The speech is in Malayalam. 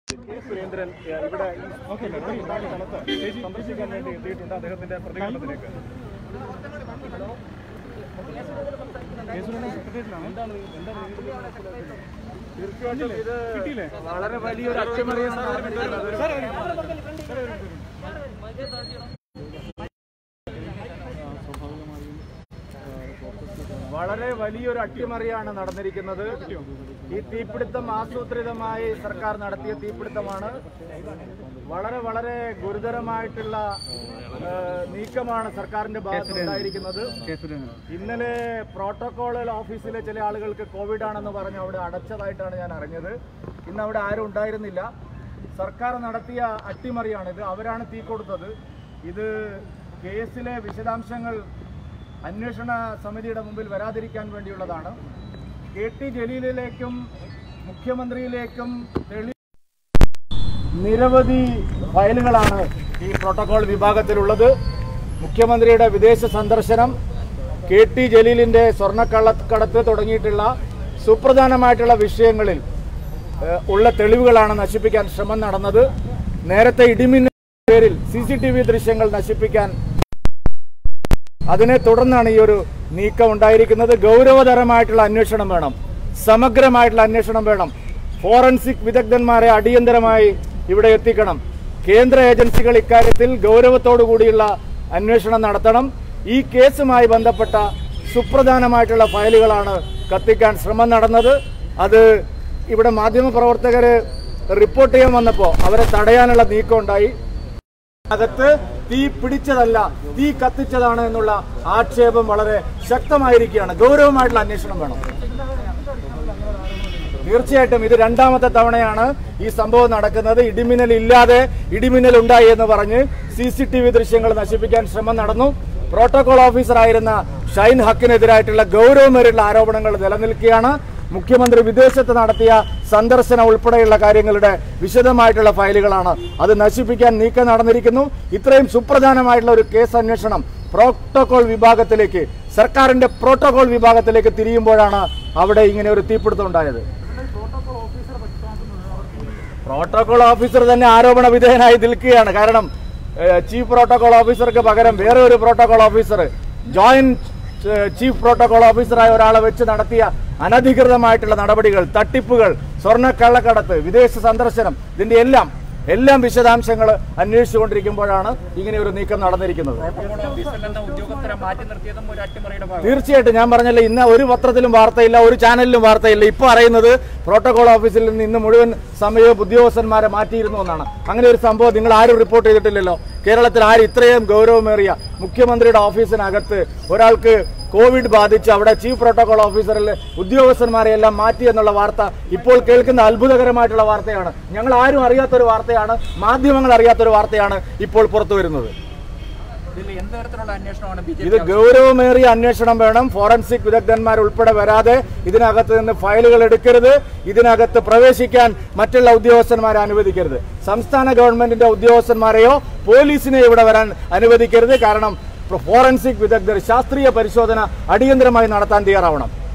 കെ സുരേന്ദ്രൻ ഏഹ്, ഇവിടെ ഈ ഉണ്ടായ സ്ഥലത്ത് സന്ദർശിക്കാൻ വേണ്ടി എത്തിയിട്ടുണ്ട് അദ്ദേഹത്തിന്റെ പ്രതികരണത്തിലേക്ക് കെ സുരേന്ദ്രൻ സെക്രട്ടേറിയറ്റിലാണ് എന്താണ് ഈ- എന്താണ് ഈ മനസ്സിലാക്കുന്നത്? തീർച്ചയായിട്ടും ഇത് വളരെ വലിയൊരു അട്ടിമറിയാണ് നടന്നിട്ടുള്ളത്. വളരെ വലിയൊരു അട്ടിമറിയാണ് നടന്നിരിക്കുന്നത് ഈ തീപിടുത്തം ആസൂത്രിതമായി സർക്കാർ നടത്തിയ തീപിടുത്തമാണ് വളരെ വളരെ ഗുരുതരമായിട്ടുള്ള ആ, നീക്കമാണ് സർക്കാരിന്റെ ഭാഗത്ത് ഉണ്ടായിരിക്കുന്നത് ഇന്നലെ പ്രോട്ടോകോൾ ഓഫീസിലെ ചില ആളുകൾക്ക് കോവിഡ് ആണെന്ന് പറഞ്ഞ് അവിടെ അടച്ചതായിട്ടാണ് ഞാൻ അറിഞ്ഞത് ഇന്ന് അവിടെ ആരും ഉണ്ടായിരുന്നില്ല സർക്കാർ നടത്തിയ അട്ടിമറിയാണിത് അവരാണ് തീ കൊടുത്തത് ഇത് കേസിലെ വിശദാംശങ്ങൾ അന്വേഷണ സമിതിയുടെ മുമ്പിൽ വരാതിരിക്കാൻ വേണ്ടിയുള്ളതാണ് കെ ടി ജലീലിലേക്കും മുഖ്യമന്ത്രിയിലേക്കും തെളി നിരവധി ഫയലുകളാണ് ഈ പ്രോട്ടോകോൾ വിഭാഗത്തിലുള്ളത് മുഖ്യമന്ത്രിയുടെ വിദേശ സന്ദർശനം കെ ടി ജലീലിന്റെ സ്വർണ്ണക്കള്ളക്കടത്ത് തുടങ്ങിയിട്ടുള്ള സുപ്രധാനമായിട്ടുള്ള വിഷയങ്ങളിൽ ഏഹ്, ഉള്ള തെളിവുകളാണ് നശിപ്പിക്കാൻ ശ്രമം നടന്നത് നേരത്തെ ഇടിമിന്നൽ പേരിൽ സി സി ടി വി ദൃശ്യങ്ങൾ നശിപ്പിക്കാൻ അതിനെ തുടർന്നാണ് ഈ ഒരു നീക്കം ഉണ്ടായിരിക്കുന്നത് ഗൗരവതരമായിട്ടുള്ള അന്വേഷണം വേണം സമഗ്രമായിട്ടുള്ള അന്വേഷണം വേണം ഫോറൻസിക് വിദഗ്ധന്മാരെ അടിയന്തരമായി ഇവിടെ എത്തിക്കണം കേന്ദ്ര ഏജൻസികൾ ഇക്കാര്യത്തിൽ ഗൗരവത്തോടു കൂടിയുള്ള അന്വേഷണം നടത്തണം ഈ കേസുമായി ബന്ധപ്പെട്ട സുപ്രധാനമായിട്ടുള്ള ഫയലുകളാണ് കത്തിക്കാൻ ശ്രമം നടന്നത് അത് ഇവിടെ മാധ്യമപ്രവർത്തകര് റിപ്പോർട്ട് ചെയ്യാൻ വന്നപ്പോൾ അവരെ തടയാനുള്ള നീക്കം ഉണ്ടായി അകത്ത് തീ പിടിച്ചതല്ല തീ കത്തിച്ചതാണ് എന്നുള്ള ആക്ഷേപം വളരെ ശക്തമായിരിക്കുകയാണ് ഗൗരവമായിട്ടുള്ള അന്വേഷണം വേണം തീർച്ചയായിട്ടും ഇത് രണ്ടാമത്തെ തവണയാണ് ഈ സംഭവം നടക്കുന്നത് ഇടിമിന്നൽ ഇല്ലാതെ ഇടിമിന്നൽ ഉണ്ടായി എന്ന് പറഞ്ഞ് സി സി ടി വി ദൃശ്യങ്ങൾ നശിപ്പിക്കാൻ ശ്രമം നടന്നു പ്രോട്ടോകോൾ ഓഫീസറായിരുന്ന ഷൈൻ ഹക്കിനെതിരായിട്ടുള്ള ഗൗരവമേറിയുള്ള ആരോപണങ്ങൾ നിലനിൽക്കുകയാണ് മുഖ്യമന്ത്രി വിദേശത്ത് നടത്തിയ സന്ദർശനം ഉൾപ്പെടെയുള്ള കാര്യങ്ങളുടെ വിശദമായിട്ടുള്ള ഫയലുകളാണ് അത് നശിപ്പിക്കാൻ നീക്കം നടന്നിരിക്കുന്നു ഇത്രയും സുപ്രധാനമായിട്ടുള്ള ഒരു കേസ് അന്വേഷണം പ്രോട്ടോകോൾ വിഭാഗത്തിലേക്ക് സർക്കാരിന്റെ പ്രോട്ടോകോൾ വിഭാഗത്തിലേക്ക് തിരിയുമ്പോഴാണ് അവിടെ ഇങ്ങനെ ഒരു തീപിടുത്തം ഉണ്ടായത് പ്രോട്ടോകോൾ ഓഫീസർ തന്നെ ആരോപണ വിധേയനായി നിൽക്കുകയാണ് കാരണം ഏഹ്, ചീഫ് പ്രോട്ടോകോൾ ഓഫീസർക്ക് പകരം വേറെ ഒരു protocol officer joint uh, chief protocol ഓഫീസറായ ഒരാളെ വെച്ച് നടത്തിയ അനധികൃതമായിട്ടുള്ള നടപടികൾ തട്ടിപ്പുകൾ സ്വർണ്ണക്കള്ളക്കടത്ത് വിദേശ സന്ദർശനം ഇതിന്റെ എല്ലാം എല്ലാം വിശദാംശങ്ങൾ അന്വേഷിച്ചുകൊണ്ടിരിക്കുമ്പോഴാണ് ഇങ്ങനെ ഒരു നീക്കം നടന്നിരിക്കുന്നത് ഉദ്യോഗസ്ഥരെ മാറ്റി നിർത്തിയതും ഒരു അട്ടിമറിയുടെ ഭാഗം തീർച്ചയായിട്ടും ഞാൻ പറഞ്ഞല്ലോ ഇന്ന് ഒരു പത്രത്തിലും വാർത്തയില്ല ഒരു ചാനലിലും വാർത്തയില്ല ഇപ്പൊ അറിയുന്നത് പ്രോട്ടോകോൾ ഓഫീസിൽ നിന്ന് ഇന്ന് മുഴുവൻ സമയവും ഉദ്യോഗസ്ഥന്മാരെ മാറ്റിയിരുന്നു എന്നാണ് അങ്ങനെ ഒരു സംഭവം നിങ്ങൾ ആരും റിപ്പോർട്ട് ചെയ്തിട്ടില്ലല്ലോ കേരളത്തിൽ ആരും ഇത്രയും ഗൗരവമേറിയ മുഖ്യമന്ത്രിയുടെ ഓഫീസിനകത്ത് ഒരാൾക്ക് കോവിഡ് ബാധിച്ച് അവിടെ ചീഫ് പ്രോട്ടോകോൾ ഓഫീസറിൽ ഉദ്യോഗസ്ഥന്മാരെ എല്ലാം മാറ്റി എന്നുള്ള വാർത്ത ഇപ്പോൾ കേൾക്കുന്ന അത്ഭുതകരമായിട്ടുള്ള വാർത്തയാണ് ഞങ്ങൾ ആരും അറിയാത്തൊരു വാർത്തയാണ് മാധ്യമങ്ങൾ അറിയാത്തൊരു വാർത്തയാണ് ഇപ്പോൾ പുറത്തു വരുന്നത് ഇതിൽ എന്ത് തരത്തിലുള്ള അന്വേഷണമാണ് ബി ഇത് ഗൗരവമേറിയ അന്വേഷണം വേണം ഫോറൻസിക് വിദഗ്ധന്മാർ ഉൾപ്പെടെ വരാതെ ഇതിനകത്ത് നിന്ന് ഫയലുകൾ എടുക്കരുത് ഇതിനകത്ത് പ്രവേശിക്കാൻ മറ്റുള്ള ഉദ്യോഗസ്ഥന്മാരെ അനുവദിക്കരുത് സംസ്ഥാന ഗവൺമെന്റിന്റെ ഉദ്യോഗസ്ഥന്മാരെയോ പോലീസിനെയോ ഇവിടെ വരാൻ അനുവദിക്കരുത് കാരണം ഫോറൻസിക് വിദഗ്ധർ ശാസ്ത്രീയ പരിശോധന അടിയന്തരമായി നടത്താൻ തയ്യാറാവണം